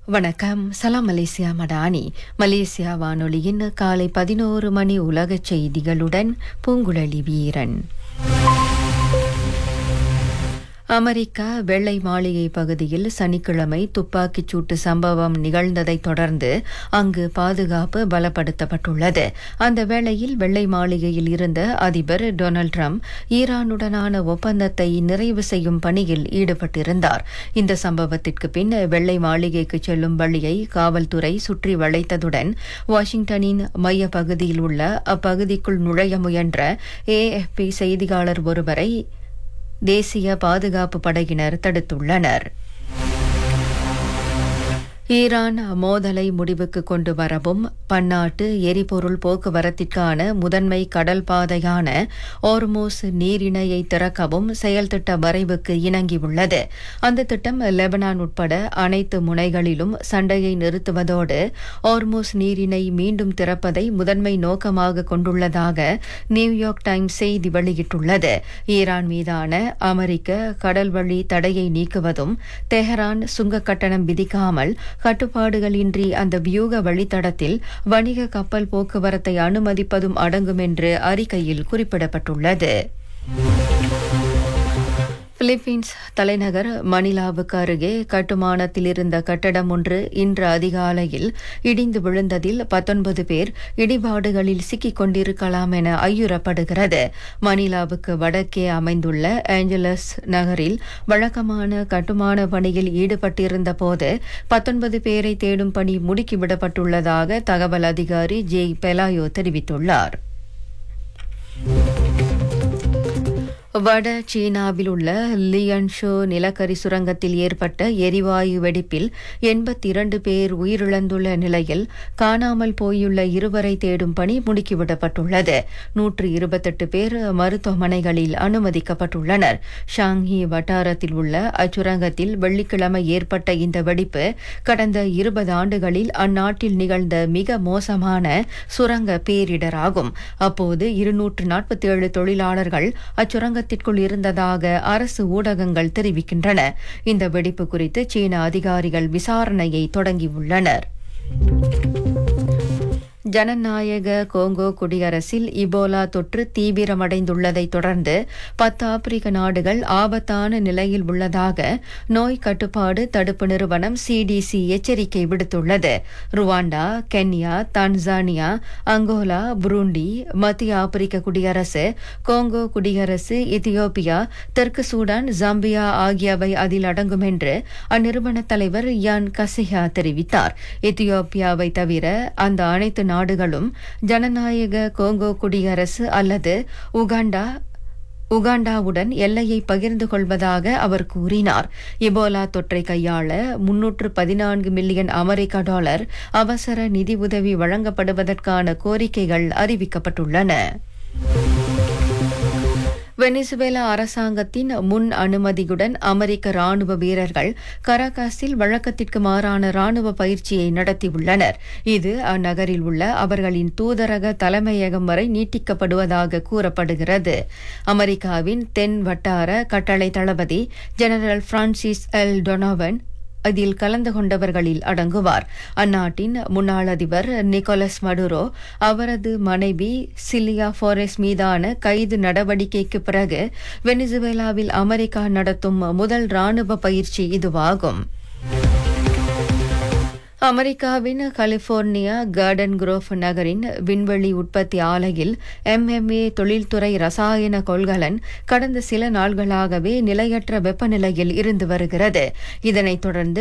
வணக்கம் சலாம் Malaysia Madani Malaysia வானொலியின் காலை பதினோரு மணி உலகச் செய்திகளுடன் பூங்குழலி வீரன் அமெரிக்கா வெள்ளை மாளிகை பகுதியில் சனிக்கிழமை துப்பாக்கிச் சூட்டு சம்பவம் நிகழ்ந்ததைத் தொடர்ந்து அங்கு பாதுகாப்பு பலப்படுத்தப்பட்டுள்ளது அந்த வேளையில் வெள்ளை மாளிகையில் இருந்த அதிபர் டொனால்ட் ட்ரம்ப் ஈரானுடனான ஒப்பந்தத்தை நிறைவு செய்யும் பணியில் ஈடுபட்டிருந்தார் இந்த சம்பவத்திற்கு பின் வெள்ளை மாளிகைக்கு செல்லும் வழியை காவல்துறை சுற்றி வளைத்ததுடன் வாஷிங்டனின் மைய பகுதியில் உள்ள அப்பகுதிக்குள் நுழைய முயன்ற ஏஎஃப்பி செய்தியாளர் ஒருவரை தேசிய பாதுகாப்பு படையினர் தடுத்துள்ளனர் ஈரான் மோதலை முடிவுக்கு கொண்டு வரவும் பன்னாட்டு எரிபொருள் போக்குவரத்திற்கான முதன்மை கடல் பாதையான ஓர்மோஸ் நீரிணையை திறக்கவும் செயல் திட்ட வரைவுக்கு இணங்கியுள்ளது அந்த திட்டம் லெபனான் உட்பட அனைத்து முனைகளிலும் சண்டையை நிறுத்துவதோடு ஓர்மோஸ் நீரிணை மீண்டும் திறப்பதை முதன்மை நோக்கமாக கொண்டுள்ளதாக நியூயார்க் டைம்ஸ் செய்தி வெளியிட்டுள்ளது ஈரான் மீதான அமெரிக்க கடல்வழி தடையை நீக்குவதும் தெஹரான் சுங்க கட்டணம் விதிக்காமல் கட்டுப்பாடுகளின்றி அந்த வியூக வழித்தடத்தில் வணிக கப்பல் போக்குவரத்தை அனுமதிப்பதும் அடங்கும் என்று அறிக்கையில் குறிப்பிடப்பட்டுள்ளது பிலிப்பீன்ஸ் தலைநகர் மணிலாவுக்கு அருகே கட்டுமானத்தில் இருந்த கட்டடம் ஒன்று இன்று அதிகாலையில் இடிந்து விழுந்ததில் பத்தொன்பது பேர் இடிபாடுகளில் சிக்கிக் கொண்டிருக்கலாம் என ஐயுறப்படுகிறது மணிலாவுக்கு வடக்கே அமைந்துள்ள ஏஞ்சலஸ் நகரில் வழக்கமான கட்டுமான பணியில் ஈடுபட்டிருந்த போது பத்தொன்பது பேரை தேடும் பணி முடுக்கிவிடப்பட்டுள்ளதாக தகவல் அதிகாரி ஜே பெலாயோ தெரிவித்துள்ளார் வட சீனாவில் உள்ள லியன்ஷோ நிலக்கரி சுரங்கத்தில் ஏற்பட்ட எரிவாயு வெடிப்பில் எண்பத்தி இரண்டு பேர் உயிரிழந்துள்ள நிலையில் காணாமல் போயுள்ள இருவரை தேடும் பணி முடுக்கிவிடப்பட்டுள்ளது நூற்று இருபத்தெட்டு பேர் மருத்துவமனைகளில் அனுமதிக்கப்பட்டுள்ளனர் ஷாங்ஹி வட்டாரத்தில் உள்ள அச்சுரங்கத்தில் வெள்ளிக்கிழமை ஏற்பட்ட இந்த வெடிப்பு கடந்த இருபது ஆண்டுகளில் அந்நாட்டில் நிகழ்ந்த மிக மோசமான சுரங்க பேரிடராகும் அப்போது இருநூற்று நாற்பத்தி ஏழு தொழிலாளர்கள் அச்சுரங்க சுரங்கத்திற்குள் இருந்ததாக அரசு ஊடகங்கள் தெரிவிக்கின்றன இந்த வெடிப்பு குறித்து சீன அதிகாரிகள் விசாரணையை தொடங்கியுள்ளனர் ஜனநாயக கோங்கோ குடியரசில் இபோலா தொற்று தீவிரமடைந்துள்ளதை தொடர்ந்து பத்து ஆப்பிரிக்க நாடுகள் ஆபத்தான நிலையில் உள்ளதாக நோய் கட்டுப்பாடு தடுப்பு நிறுவனம் சிடிசி எச்சரிக்கை விடுத்துள்ளது Rwanda Kenya Tanzania Angola Burundi மத்திய ஆப்பிரிக்க குடியரசு கோங்கோ குடியரசு எத்தியோப்பியா தெற்கு சூடான் ஜாம்பியா ஆகியவை அதில் அடங்கும் என்று அந்நிறுவன தலைவர் யான் கசிஹா தெரிவித்தார் எத்தியோப்பியாவை தவிர அந்த அனைத்து நாடுகளும் ஜனநாயக கோங்கோ குடியரசு அல்லது உகாண்டா உகாண்டாவுடன் எல்லையை பகிர்ந்து கொள்வதாக அவர் கூறினார் இபோலா தொற்றை கையாள முன்னூற்று பதினான்கு மில்லியன் அமெரிக்க டாலர் அவசர நிதி உதவி வழங்கப்படுவதற்கான கோரிக்கைகள் அறிவிக்கப்பட்டுள்ளன வெனிசுவேலா அரசாங்கத்தின் முன் அனுமதியுடன் அமெரிக்க ராணுவ வீரர்கள் கராகாஸில் வழக்கத்திற்கு மாறான ராணுவ பயிற்சியை நடத்தியுள்ளனர் இது அந்நகரில் உள்ள அவர்களின் தூதரக தலைமையகம் வரை நீட்டிக்கப்படுவதாக கூறப்படுகிறது அமெரிக்காவின் தென் வட்டார கட்டளை தளபதி ஜெனரல் பிரான்சிஸ் எல் டொனோவன் இதில் கலந்து கொண்டவர்களில் அடங்குவார் அந்நாட்டின் முன்னாள் அதிபர் நிக்கோலஸ் மடுரோ அவரது மனைவி சிலியா போரெஸ் மீதான கைது நடவடிக்கைக்கு பிறகு வெனிசுவேலாவில் அமெரிக்கா நடத்தும் முதல் ராணுவ பயிற்சி இதுவாகும் அமெரிக்காவின் கலிபோர்னியா கார்டன் குரோவ் நகரின் விண்வெளி உற்பத்தி ஆலையில் எம்எம்ஏ தொழில்துறை ரசாயன கொள்கலன் கடந்த சில நாள்களாகவே நிலையற்ற வெப்பநிலையில் இருந்து வருகிறது இதனைத் தொடர்ந்து